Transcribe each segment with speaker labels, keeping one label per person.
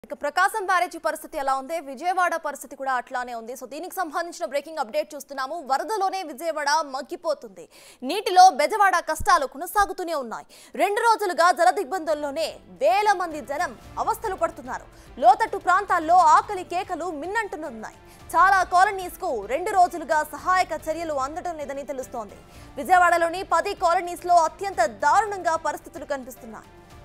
Speaker 1: ఇక ప్రకాశం బ్యారేజీ పరిస్థితి ఎలా ఉంది విజయవాడ పరిస్థితి కూడా అట్లానే ఉంది సో దీనికి సంబంధించిన బ్రేకింగ్ అప్డేట్ చూస్తున్నాము వరదలోనే విజయవాడ మగ్గిపోతుంది నీటిలో బెజవాడ కష్టాలు కొనసాగుతూనే ఉన్నాయి రెండు రోజులుగా జల దిగ్బంధంలోనే వేల మంది జనం అవస్థలు పడుతున్నారు లోతట్టు ప్రాంతాల్లో ఆకలి కేకలు మిన్నంటున్నాయి చాలా కాలనీస్ కు రెండు రోజులుగా సహాయక చర్యలు అందడం లేదని తెలుస్తోంది విజయవాడలోని పది కాలనీస్ లో అత్యంత దారుణంగా పరిస్థితులు కనిపిస్తున్నాయి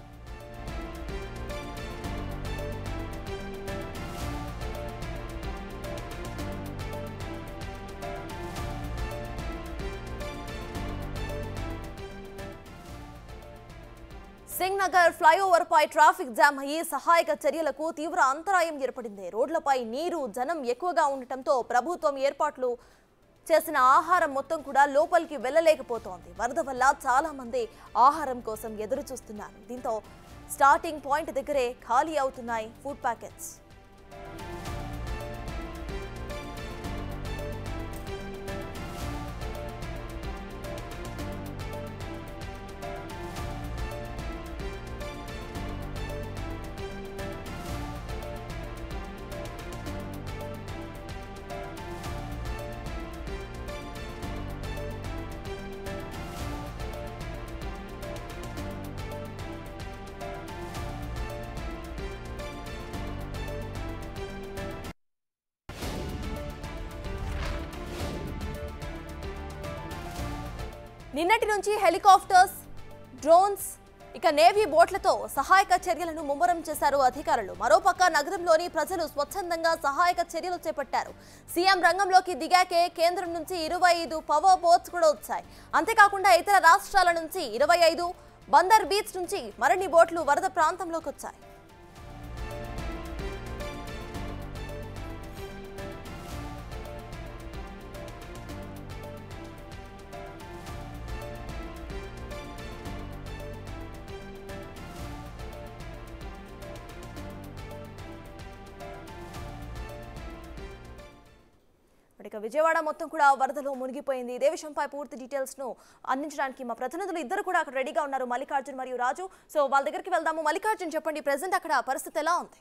Speaker 1: సింగ్ నగర్ ఫ్లైఓవర్ పై ట్రాఫిక్ జామ్ అయ్యి సహాయక చర్యలకు తీవ్ర అంతరాయం ఏర్పడింది రోడ్లపై నీరు జనం ఎక్కువగా ఉండటంతో ప్రభుత్వం ఏర్పాట్లు చేసిన ఆహారం మొత్తం కూడా లోపలికి వెళ్ళలేకపోతోంది వరద వల్ల చాలా మంది ఆహారం కోసం ఎదురు చూస్తున్నారు దీంతో స్టార్టింగ్ పాయింట్ దగ్గరే ఖాళీ అవుతున్నాయి ఫుడ్ ప్యాకెట్స్ నిన్నటి నుంచి హెలికాప్టర్స్ డ్రోన్స్ ఇక నేవీ బోట్లతో సహాయక చర్యలను ముమ్మరం చేశారు అధికారులు మరోపక్క నగరంలోని ప్రజలు స్వచ్ఛందంగా సహాయక చర్యలు చేపట్టారు సీఎం రంగంలోకి దిగాకే కేంద్రం నుంచి ఇరవై ఐదు పవర్ బోట్స్ కూడా వచ్చాయి అంతేకాకుండా ఇతర రాష్ట్రాల నుంచి ఇరవై ఐదు బందర్ బీచ్ నుంచి మరిన్ని బోట్లు వరద ప్రాంతంలోకి వచ్చాయి మరి ఇక విజయవాడ మొత్తం కూడా వరదలో మునిగిపోయింది ఇదే విషయంపై పూర్తి డీటెయిల్స్ ను అందించడానికి మా ప్రతినిధులు ఇద్దరు కూడా అక్కడ రెడీగా ఉన్నారు మల్లికార్జున్ మరియు రాజు సో వాళ్ళ దగ్గరికి వెళ్దాము మల్లికార్జున్ చెప్పండి ప్రెసెంట్ అక్కడ పరిస్థితి ఎలా ఉంది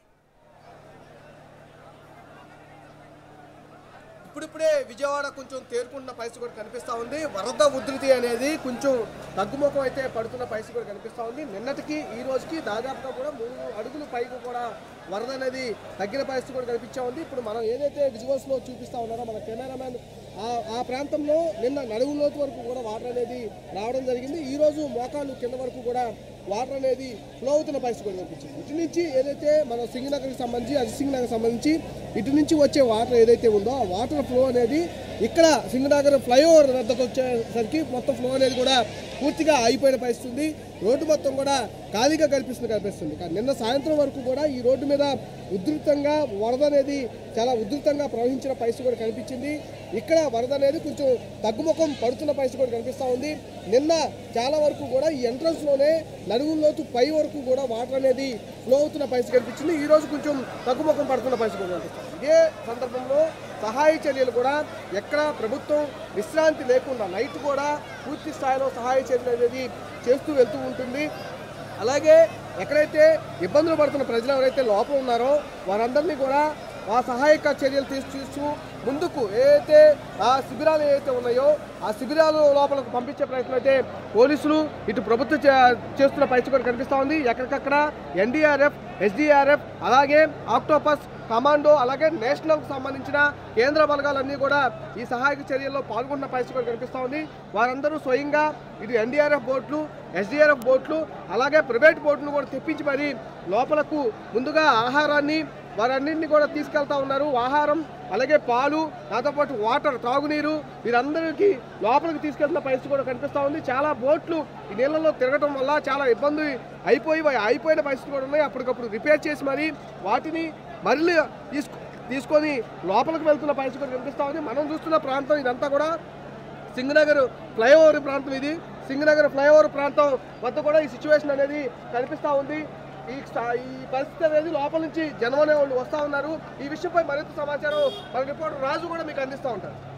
Speaker 2: ఇప్పుడిప్పుడే విజయవాడ కొంచెం తేరుకుంటున్న పరిస్థితి కూడా కనిపిస్తూ ఉంది వరద ఉధృతి అనేది కొంచెం తగ్గుముఖం అయితే పడుతున్న పరిస్థితి కూడా కనిపిస్తూ ఉంది నిన్నటికి ఈ రోజుకి దాదాపుగా కూడా మూడు అడుగులు పైకి కూడా వరద అనేది తగ్గిన పరిస్థితి కూడా కనిపించా ఉంది ఇప్పుడు మనం ఏదైతే విజువల్స్లో చూపిస్తా ఉన్నారో మన కెమెరామ్యాన్ ఆ ఆ ప్రాంతంలో నిన్న నడుగు లోతు వరకు కూడా వాటర్ అనేది రావడం జరిగింది ఈ రోజు మోకాళ్ళు కింద వరకు కూడా వాటర్ అనేది ఫ్లో అవుతున్న పరిస్థితి కూడా కనిపించింది ఇటు నుంచి ఏదైతే మన సింగనగర్కి సంబంధించి అది సింగనగర్ సంబంధించి ఇటు నుంచి వచ్చే వాటర్ ఏదైతే ఉందో ఆ వాటర్ ఫ్లో అనేది ఇక్కడ సింగనగర్ ఫ్లైఓవర్ వద్దకు వచ్చేసరికి మొత్తం ఫ్లో అనేది కూడా పూర్తిగా ఆగిపోయిన పరిస్థితి ఉంది రోడ్డు మొత్తం కూడా ఖాళీగా కనిపిస్తుంది కనిపిస్తుంది కానీ నిన్న సాయంత్రం వరకు కూడా ఈ రోడ్డు మీద ఉధృతంగా వరద అనేది చాలా ఉధృతంగా ప్రవహించిన పరిస్థితి కూడా కనిపించింది ఇక్కడ వరద అనేది కొంచెం తగ్గుముఖం పడుతున్న పరిస్థితి కూడా కనిపిస్తూ ఉంది నిన్న చాలా వరకు కూడా ఈ ఎంట్రన్స్లోనే నడుగుల్లోతు పై వరకు కూడా వాటర్ అనేది ఫ్లో అవుతున్న పరిస్థితి కనిపించింది ఈ రోజు కొంచెం తగ్గుముఖం పడుతున్న పరిస్థితి కూడా కనిపిస్తుంది ఇదే సందర్భంలో సహాయ చర్యలు కూడా ఎక్కడ ప్రభుత్వం విశ్రాంతి లేకుండా నైట్ కూడా పూర్తి స్థాయిలో సహాయ చర్యలు అనేది చేస్తూ వెళ్తూ ఉంటుంది అలాగే ఎక్కడైతే ఇబ్బందులు పడుతున్న ప్రజలు ఎవరైతే లోపల ఉన్నారో వారందరినీ కూడా ఆ సహాయక చర్యలు తీసుకు ముందుకు ఏదైతే ఆ శిబిరాలు ఏవైతే ఉన్నాయో ఆ శిబిరాలు లోపలకు పంపించే ప్రయత్నం అయితే పోలీసులు ఇటు ప్రభుత్వం చే- చేస్తున్న పరిస్థితి కూడా కనిపిస్తూ ఉంది ఎక్కడికక్కడ ఎన్డీఆర్ఎఫ్ ఎస్డీఆర్ఎఫ్ అలాగే ఆక్టోపస్ కమాండో అలాగే నేషనల్కి సంబంధించిన కేంద్ర బలగాలన్నీ కూడా ఈ సహాయక చర్యల్లో పాల్గొన్న పరిస్థితి కూడా కనిపిస్తూ ఉంది వారందరూ స్వయంగా ఇటు ఎన్డీఆర్ఎఫ్ బోట్లు ఎస్డీఆర్ఎఫ్ బోట్లు అలాగే ప్రైవేట్ బోట్లను కూడా తెప్పించి మరి లోపలకు ముందుగా ఆహారాన్ని వారన్నింటినీ కూడా తీసుకెళ్తా ఉన్నారు ఆహారం అలాగే పాలు దాంతోపాటు వాటర్ తాగునీరు వీరందరికీ లోపలికి తీసుకెళ్తున్న పరిస్థితి కూడా కనిపిస్తూ ఉంది చాలా బోట్లు ఈ నీళ్ళలో తిరగటం వల్ల చాలా ఇబ్బంది అయిపోయి అయిపోయిన పరిస్థితి కూడా ఉన్నాయి అప్పటికప్పుడు రిపేర్ చేసి మరి వాటిని మళ్ళీ తీసుకు తీసుకొని లోపలికి వెళ్తున్న పరిస్థితి కూడా కనిపిస్తూ ఉంది మనం చూస్తున్న ప్రాంతం ఇదంతా కూడా సింగనగర్ ఫ్లైఓవర్ ప్రాంతం ఇది సింగనగర్ ఫ్లైఓవర్ ప్రాంతం వద్ద కూడా ఈ సిచ్యువేషన్ అనేది కనిపిస్తూ ఉంది ఈ స్థా- ఈ పరిస్థితి అనేది లోపల నుంచి జనం అనే వాళ్ళు వస్తూ ఉన్నారు ఈ విషయంపై మరింత సమాచారం మన రిపోర్టర్ రాజు కూడా మీకు అందిస్తూ ఉంటారు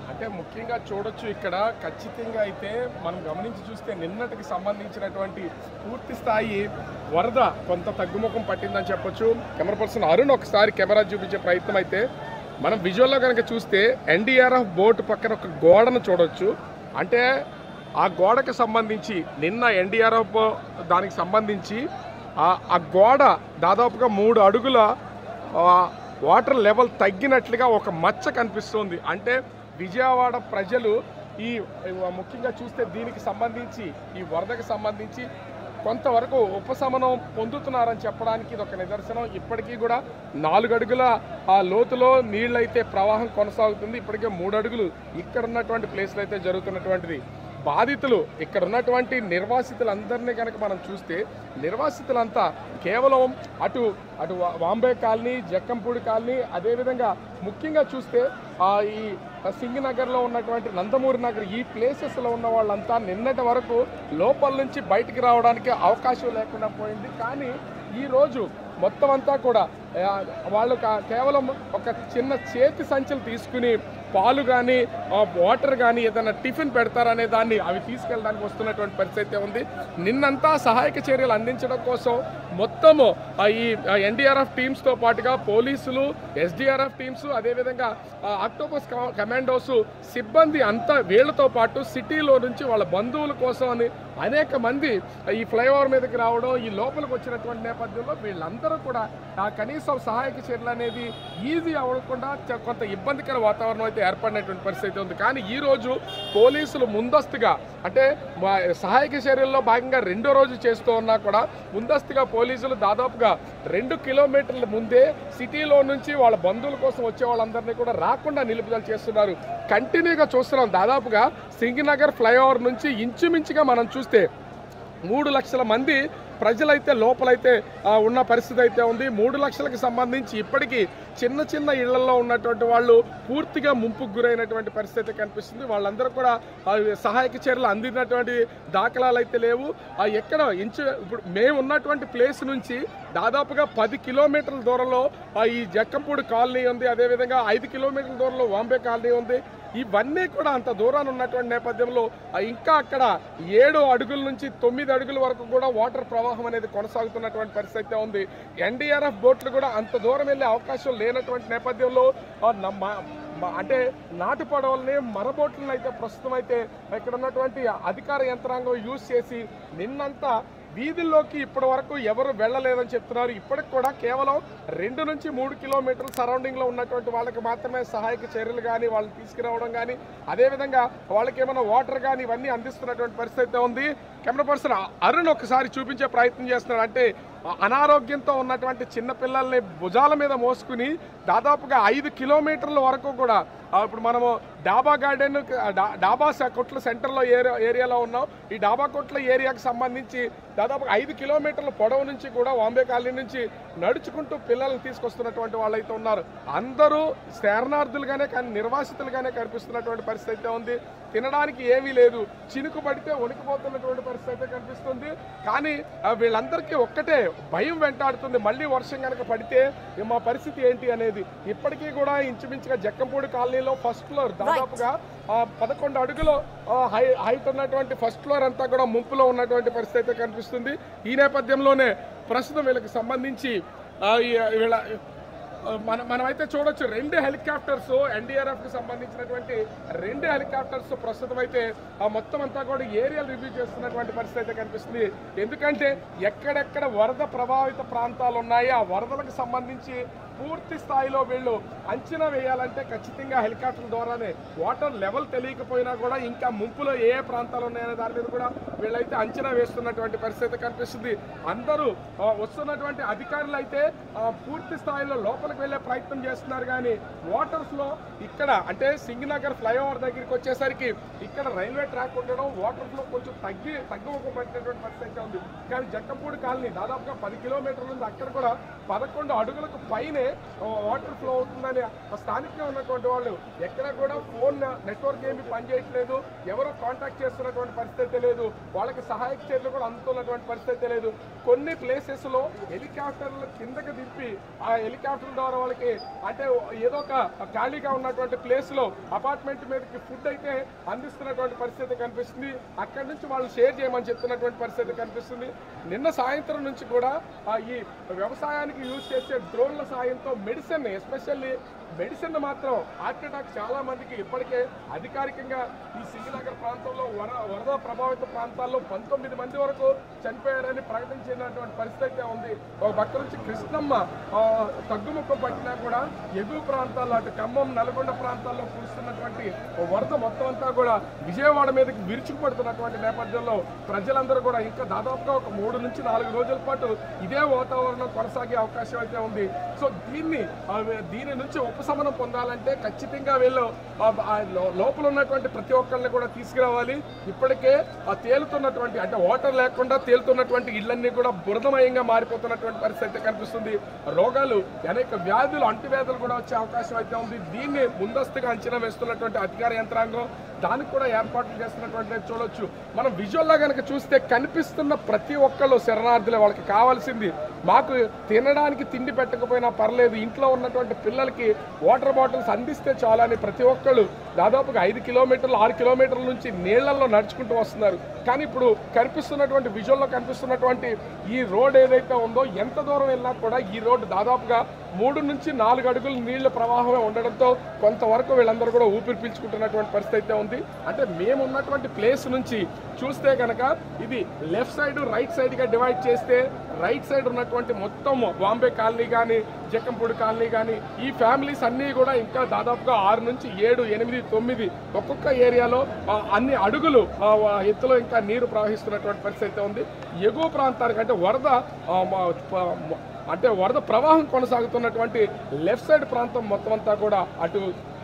Speaker 3: అంటే ముఖ్యంగా చూడొచ్చు ఇక్కడ ఖచ్చితంగా అయితే మనం గమనించి చూస్తే నిన్నటికి సంబంధించినటువంటి పూర్తి స్థాయి వరద కొంత తగ్గుముఖం పట్టిందని చెప్పొచ్చు కెమెరా పర్సన్ అరుణ్ ఒకసారి కెమెరా చూపించే ప్రయత్నం అయితే మనం విజువల్లో కనుక చూస్తే ఎన్డీఆర్ఎఫ్ బోట్ పక్కన ఒక గోడను చూడొచ్చు అంటే ఆ గోడకు సంబంధించి నిన్న ఎన్డీఆర్ఎఫ్ దానికి సంబంధించి ఆ- ఆ గోడ దాదాపుగా మూడు అడుగుల ఆ, వాటర్ లెవెల్ తగ్గినట్లుగా ఒక మచ్చ కనిపిస్తుంది అంటే విజయవాడ ప్రజలు ఈ ఈ ముఖ్యంగా చూస్తే దీనికి సంబంధించి ఈ వరదకు సంబంధించి కొంతవరకు ఉపశమనం పొందుతున్నారని చెప్పడానికి ఇది ఒక నిదర్శనం ఇప్పటికీ కూడా నాలుగు అడుగుల ఆ లోతులో నీళ్ళైతే ప్రవాహం కొనసాగుతుంది ఇప్పటికే మూడు అడుగులు ఇక్కడ ఉన్నటువంటి ప్లేస్లో అయితే జరుగుతున్నటువంటిది బాధితులు ఇక్కడ ఉన్నటువంటి నిర్వాసితులందరినీ కనుక మనం చూస్తే నిర్వాసితులంతా కేవలం అటు అటు వా- వాంబే కాలనీ జక్కంపూడి కాలనీ అదేవిధంగా ముఖ్యంగా చూస్తే ఆ, ఈ సింగ్ నగర్లో ఉన్నటువంటి నందమూరి నగర్ ఈ ప్లేసెస్లో ఉన్న వాళ్ళంతా నిన్నటి వరకు లోపల నుంచి బయటికి రావడానికి అవకాశం లేకుండా పోయింది కానీ ఈ రోజు మొత్తం అంతా కూడా ఆ, వాళ్ళు కా- కేవలం ఒక చిన్న చేతి సంచులు తీసుకుని పాలు కానీ వాటర్ కానీ ఏదైనా టిఫిన్ పెడతారనే దాన్ని అవి తీసుకెళ్ళడానికి వస్తున్నటువంటి పరిస్థితి అయితే ఉంది నిన్నంతా సహాయక చర్యలు అందించడం కోసం మొత్తము ఆ, ఈ ఎన్డీఆర్ఎఫ్ టీమ్స్తో పాటుగా పోలీసులు ఎస్డీఆర్ఎఫ్ టీమ్స్ అదేవిధంగా ఆ, ఆక్టోపస్ క- కమాండోస్ సిబ్బంది అంతా వీళ్ళతో పాటు సిటీలో నుంచి వాళ్ళ బంధువుల కోసం అని అనేక మంది ఈ ఫ్లైఓవర్ మీదకి రావడం ఈ లోపలికి వచ్చినటువంటి నేపథ్యంలో వీళ్ళందరూ కూడా ఆ కనీసం సహాయక చర్యలు అనేది ఈజీ అవ్వకుండా చ- కొంత ఇబ్బందికర వాతావరణం అయితే ఏర్పడినటువంటి పరిస్థితి ఉంది కానీ ఈ రోజు పోలీసులు ముందస్తుగా అంటే మా సహాయక చర్యల్లో భాగంగా రెండో రోజు చేస్తూ ఉన్నా కూడా ముందస్తుగా పోలీసులు దాదాపుగా రెండు కిలోమీటర్ల ముందే సిటీలో నుంచి వాళ్ళ బంధువుల కోసం వచ్చే వాళ్ళందరినీ కూడా రాకుండా నిలుపుదల చేస్తున్నారు కంటిన్యూగా చూస్తున్నాం దాదాపుగా సింగినగర్ ఫ్లైఓవర్ నుంచి ఇంచుమించుగా మనం చూస్తే మూడు లక్షల మంది ప్రజలైతే లోపలైతే ఆ, ఉన్న పరిస్థితి అయితే ఉంది మూడు లక్షలకు సంబంధించి ఇప్పటికీ చిన్న చిన్న ఇళ్లలో ఉన్నటువంటి వాళ్ళు పూర్తిగా ముంపుకు గురైనటువంటి పరిస్థితి కనిపిస్తుంది వాళ్ళందరూ కూడా ఆ, సహాయక చర్యలు అందినటువంటి దాఖలాలు అయితే లేవు ఆ, ఎక్కడ ఇంచు ఇప్పుడు మేము ఉన్నటువంటి ప్లేస్ నుంచి దాదాపుగా పది కిలోమీటర్ల దూరంలో ఆ, ఈ జక్కంపూడి కాలనీ ఉంది అదేవిధంగా ఐదు కిలోమీటర్ల దూరంలో వాంబే కాలనీ ఉంది ఇవన్నీ కూడా అంత దూరాన్ని ఉన్నటువంటి నేపథ్యంలో ఆ, ఇంకా అక్కడ ఏడు అడుగుల నుంచి తొమ్మిది అడుగుల వరకు కూడా వాటర్ ప్రవాహం అనేది కొనసాగుతున్నటువంటి పరిస్థితి అయితే ఉంది ఎన్డీఆర్ఎఫ్ బోట్లు కూడా అంత దూరం వెళ్ళే అవకాశం లేనటువంటి నేపథ్యంలో ఆ, నమ్మ మ- అంటే నాటు పడవల్ని మరబోట్లను అయితే ప్రస్తుతం అయితే ఇక్కడ ఉన్నటువంటి అధికార యంత్రాంగం యూజ్ చేసి నిన్నంతా వీధుల్లోకి ఇప్పటి వరకు ఎవరు వెళ్ళలేదని చెప్తున్నారు ఇప్పటికి కూడా కేవలం రెండు నుంచి మూడు కిలోమీటర్ల సరౌండింగ్లో ఉన్నటువంటి వాళ్ళకి మాత్రమే సహాయక చర్యలు కానీ వాళ్ళని తీసుకురావడం కానీ అదేవిధంగా వాళ్ళకి ఏమైనా వాటర్ కానీ ఇవన్నీ అందిస్తున్నటువంటి పరిస్థితి అయితే ఉంది కెమెరా పర్సన్ అరుణ్ ఒకసారి చూపించే ప్రయత్నం చేస్తున్నాడు అంటే అనారోగ్యంతో ఉన్నటువంటి చిన్న పిల్లల్ని భుజాల మీద మోసుకుని దాదాపుగా ఐదు కిలోమీటర్ల వరకు కూడా ఆ, ఇప్పుడు మనము డాబా గార్డెన్ డా- డాబా స- కొట్ల సెంటర్లో ఏరియా ఏరియాలో ఉన్నాం ఈ డాబా కొట్ల ఏరియాకి సంబంధించి దాదాపు ఐదు కిలోమీటర్ల పొడవు నుంచి కూడా వాంబే కాలనీ నుంచి నడుచుకుంటూ పిల్లల్ని తీసుకొస్తున్నటువంటి వాళ్ళైతే ఉన్నారు అందరూ శరణార్థులుగానే కానీ నిర్వాసితులుగానే కనిపిస్తున్నటువంటి పరిస్థితి అయితే ఉంది తినడానికి ఏమీ లేదు చినుకు పడితే వణికిపోతున్నటువంటి పరిస్థితి అయితే కనిపిస్తుంది కానీ ఆ, వీళ్ళందరికీ ఒక్కటే భయం వెంటాడుతుంది మళ్ళీ వర్షం కనుక పడితే ఏ మా పరిస్థితి ఏంటి అనేది ఇప్పటికీ కూడా ఇంచుమించుగా జక్కంపూడి కాలనీలో ఫస్ట్ ఫ్లోర్ దాదాపుగా ఆ, పదకొండు అడుగులు ఆ, హై హైట్ ఉన్నటువంటి ఫస్ట్ ఫ్లోర్ అంతా కూడా ముంపులో ఉన్నటువంటి పరిస్థితి అయితే కనిపిస్తుంది ఈ నేపథ్యంలోనే ప్రస్తుతం వీళ్ళకి సంబంధించి ఆ, ఈ- వీళ్ళ మనం మనమైతే చూడొచ్చు రెండు హెలికాప్టర్స్ ఎన్డీఆర్ఎఫ్ కి సంబంధించినటువంటి రెండు హెలికాప్టర్స్ ప్రస్తుతం అయితే ఆ మొత్తం అంతా కూడా ఏరియల్ రివ్యూ చేస్తున్నటువంటి పరిస్థితి అయితే కనిపిస్తుంది ఎందుకంటే ఎక్కడెక్కడ వరద ప్రభావిత ప్రాంతాలు ఉన్నాయి ఆ వరదలకు సంబంధించి పూర్తి స్థాయిలో వీళ్ళు అంచనా వేయాలంటే ఖచ్చితంగా హెలికాప్టర్ ద్వారానే వాటర్ లెవెల్ తెలియకపోయినా కూడా ఇంకా ముంపులో ఏ ఏ ప్రాంతాలు ఉన్నాయనే దాని మీద కూడా వీళ్ళైతే అంచనా వేస్తున్నటువంటి పరిస్థితి కనిపిస్తుంది అందరూ ఆ, వస్తున్నటువంటి అధికారులు అయితే ఆ, పూర్తి స్థాయిలో లోపలికి వెళ్ళే ప్రయత్నం చేస్తున్నారు కానీ వాటర్స్ లో ఇక్కడ అంటే సింగనగర్ ఫ్లైఓవర్ దగ్గరికి వచ్చేసరికి ఇక్కడ రైల్వే ట్రాక్ ఉండడం వాటర్ ఫ్లో కొంచెం తగ్గి తగ్గుముఖం పట్టినటువంటి పరిస్థితి అయితే ఉంది కానీ జక్కంపూడి కాలనీ దాదాపుగా పది కిలోమీటర్ల ఉంది అక్కడ కూడా పదకొండు అడుగులకు పైనే వాటర్ ఫ్లో అవుతుందని స్థానికంగా ఉన్నటువంటి వాళ్ళు ఎక్కడ కూడా ఫోన్ నెట్వర్క్ ఏమి పనిచేయట్లేదు ఎవరో కాంటాక్ట్ చేస్తున్నటువంటి పరిస్థితి లేదు వాళ్ళకి సహాయక చర్యలు కూడా అందుతున్నటువంటి పరిస్థితి లేదు కొన్ని ప్లేసెస్ లో హెలికాప్టర్లు కిందకి దింపి ఆ హెలికాప్టర్ ద్వారా వాళ్ళకి అంటే ఏదో ఒక ఖాళీగా ఉన్నటువంటి ప్లేస్ లో అపార్ట్మెంట్ మీదకి ఫుడ్ అయితే అందిస్తున్నటువంటి పరిస్థితి కనిపిస్తుంది అక్కడి నుంచి వాళ్ళు షేర్ చేయమని చెప్తున్నటువంటి పరిస్థితి కనిపిస్తుంది నిన్న సాయంత్రం నుంచి కూడా ఆ, ఈ వ్యవసాయానికి యూజ్ చేసే డ్రోన్ల సాయంతో మెడిసిన్ ఎస్పెషల్లీ మెడిసిన్ మాత్రం హార్ట్ అటాక్ చాలా మందికి ఇప్పటికే అధికారికంగా ఈ సింగనగర్ ప్రాంతంలో వర వరద ప్రభావిత ప్రాంతాల్లో పంతొమ్మిది మంది వరకు చనిపోయారని ప్రకటించినటువంటి పరిస్థితి అయితే ఉంది ఒక పక్క నుంచి కృష్ణమ్మ ఆ, తగ్గుముఖం పట్టినా కూడా ఎగువ ప్రాంతాల్లో అటు ఖమ్మం నల్గొండ ప్రాంతాల్లో కురుస్తున్నటువంటి వరద మొత్తం అంతా కూడా విజయవాడ మీదకి విరుచుకుపడుతున్నటువంటి నేపథ్యంలో ప్రజలందరూ కూడా ఇంకా దాదాపుగా ఒక మూడు నుంచి నాలుగు రోజుల పాటు ఇదే వాతావరణం కొనసాగే అవకాశం అయితే ఉంది సో దీన్ని ఆ, దీని నుంచి ఉపశమనం పొందాలంటే ఖచ్చితంగా వీళ్ళు ఆ, ఆ లో- లోపల ఉన్నటువంటి ప్రతి ఒక్కరిని కూడా తీసుకురావాలి ఇప్పటికే ఆ తేలుతున్నటువంటి అంటే వాటర్ లేకుండా తేలుతున్నటువంటి ఇళ్ళన్నీ కూడా బురదమయంగా మారిపోతున్నటువంటి పరిస్థితి కనిపిస్తుంది రోగాలు అనేక వ్యాధులు అంటువ్యాధులు కూడా వచ్చే అవకాశం అయితే ఉంది దీన్ని ముందస్తుగా అంచనా వేస్తున్నటువంటి అధికార యంత్రాంగం దానికి కూడా ఏర్పాట్లు చేస్తున్నటువంటి చూడొచ్చు మనం విజువల్లా కనుక చూస్తే కనిపిస్తున్న ప్రతి ఒక్కళ్ళు శరణార్థులే వాళ్ళకి కావాల్సింది మాకు తినడానికి తిండి పెట్టకపోయినా పర్లేదు ఇంట్లో ఉన్నటువంటి పిల్లలకి వాటర్ బాటిల్స్ అందిస్తే చాలు అని ప్రతి ఒక్కళ్ళు దాదాపుగా ఐదు కిలోమీటర్లు ఆరు కిలోమీటర్ల నుంచి నీళ్లలో నడుచుకుంటూ వస్తున్నారు కానీ ఇప్పుడు కనిపిస్తున్నటువంటి విజువల్లో కనిపిస్తున్నటువంటి ఈ రోడ్ ఏదైతే ఉందో ఎంత దూరం వెళ్ళినా కూడా ఈ రోడ్డు దాదాపుగా మూడు నుంచి నాలుగు అడుగుల నీళ్ల ప్రవాహమే ఉండడంతో కొంతవరకు వీళ్ళందరూ కూడా ఊపిరి పీల్చుకుంటున్నటువంటి పరిస్థితి అయితే ఉంది అంటే మేము ఉన్నటువంటి ప్లేస్ నుంచి చూస్తే కనుక ఇది లెఫ్ట్ సైడ్ రైట్ సైడ్గా డివైడ్ చేస్తే రైట్ సైడ్ ఉన్నటువంటి మొత్తం బాంబే కాలనీ కానీ జక్కంపూడి కాలనీ కానీ ఈ ఫ్యామిలీస్ అన్నీ కూడా ఇంకా దాదాపుగా ఆరు నుంచి ఏడు ఎనిమిది తొమ్మిది ఒక్కొక్క ఏరియాలో ఆ, అన్ని అడుగులు ఆ, ఆ, ఎత్తులో ఇంకా నీరు ప్రవహిస్తున్నటువంటి పరిస్థితి అయితే ఉంది ఎగువ ప్రాంతానికి అంటే వరద ఆ, మ- ప- మ- అంటే వరద ప్రవాహం కొనసాగుతున్నటువంటి లెఫ్ట్ సైడ్ ప్రాంతం మొత్తం అంతా కూడా అటు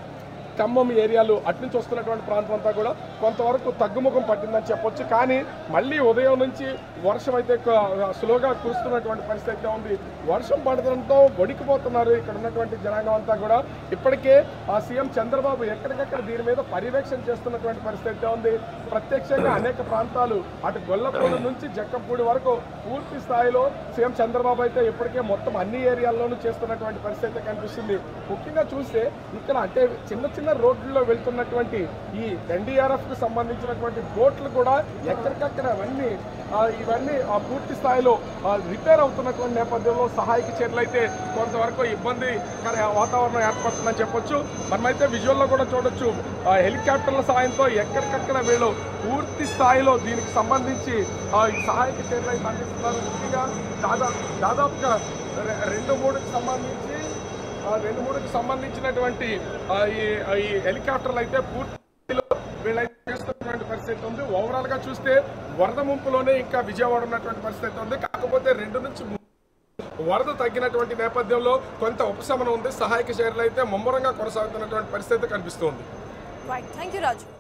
Speaker 3: ఖమ్మం ఏరియాలు అటు నుంచి వస్తున్నటువంటి ప్రాంతం అంతా కూడా కొంతవరకు తగ్గుముఖం పట్టిందని చెప్పొచ్చు కానీ మళ్ళీ ఉదయం నుంచి వర్షం అయితే క- స్లోగా కురుస్తున్నటువంటి పరిస్థితి అయితే ఉంది వర్షం పడడంతో వణికిపోతున్నారు ఇక్కడ ఉన్నటువంటి జనాంగం అంతా కూడా ఇప్పటికే ఆ సీఎం చంద్రబాబు ఎక్కడికక్కడ దీని మీద పర్యవేక్షణ చేస్తున్నటువంటి పరిస్థితి అయితే ఉంది ప్రత్యక్షంగా అనేక ప్రాంతాలు అటు గొల్లపూడి నుంచి జక్కంపూడి వరకు పూర్తి స్థాయిలో సీఎం చంద్రబాబు అయితే ఇప్పటికే మొత్తం అన్ని ఏరియాల్లోనూ చేస్తున్నటువంటి పరిస్థితి అయితే కనిపిస్తుంది ముఖ్యంగా చూస్తే ఇక్కడ అంటే చిన్న చిన్న రోడ్లలో వెళ్తున్నటువంటి ఈ ఎన్డీఆర్ఎఫ్ కు సంబంధించినటువంటి బోట్లు కూడా ఎక్కడికక్కడ అవన్నీ ఆ, ఇవన్నీ ఆ, పూర్తి స్థాయిలో రిపేర్ అవుతున్నటువంటి నేపథ్యంలో సహాయక చర్యలు అయితే కొంతవరకు ఇబ్బంది వాతావరణం ఏర్పడుతుందని చెప్పొచ్చు మనమైతే విజువల్లో కూడా చూడొచ్చు ఆ, హెలికాప్టర్ల సాయంతో ఎక్కడికక్కడ వీళ్ళు పూర్తి స్థాయిలో దీనికి సంబంధించి ఆ, ఈ సహాయక చర్యలు అయితే అందిస్తున్నారు ముఖ్యంగా దాదా దాదాపుగా రె- రెండు మూడుకి సంబంధించి ఆ రెండు మూడుకి సంబంధించినటువంటి ఆ, ఈ ఆ, ఈ హెలికాప్టర్లు అయితే పూర్తిలో వీళ్ళైతే చేస్తున్నటువంటి పరిస్థితి ఉంది ఓవరాల్ గా చూస్తే వరద ముంపులోనే ఇంకా విజయవాడ ఉన్నటువంటి పరిస్థితి ఉంది కాకపోతే రెండు నుంచి మూడు వరద తగ్గినటువంటి నేపథ్యంలో కొంత ఉపశమనం ఉంది సహాయక చర్యలు అయితే ముమ్మరంగా కొనసాగుతున్నటువంటి పరిస్థితి కనిపిస్తుంది
Speaker 1: రైట్ థ్యాంక్ యూ రాజు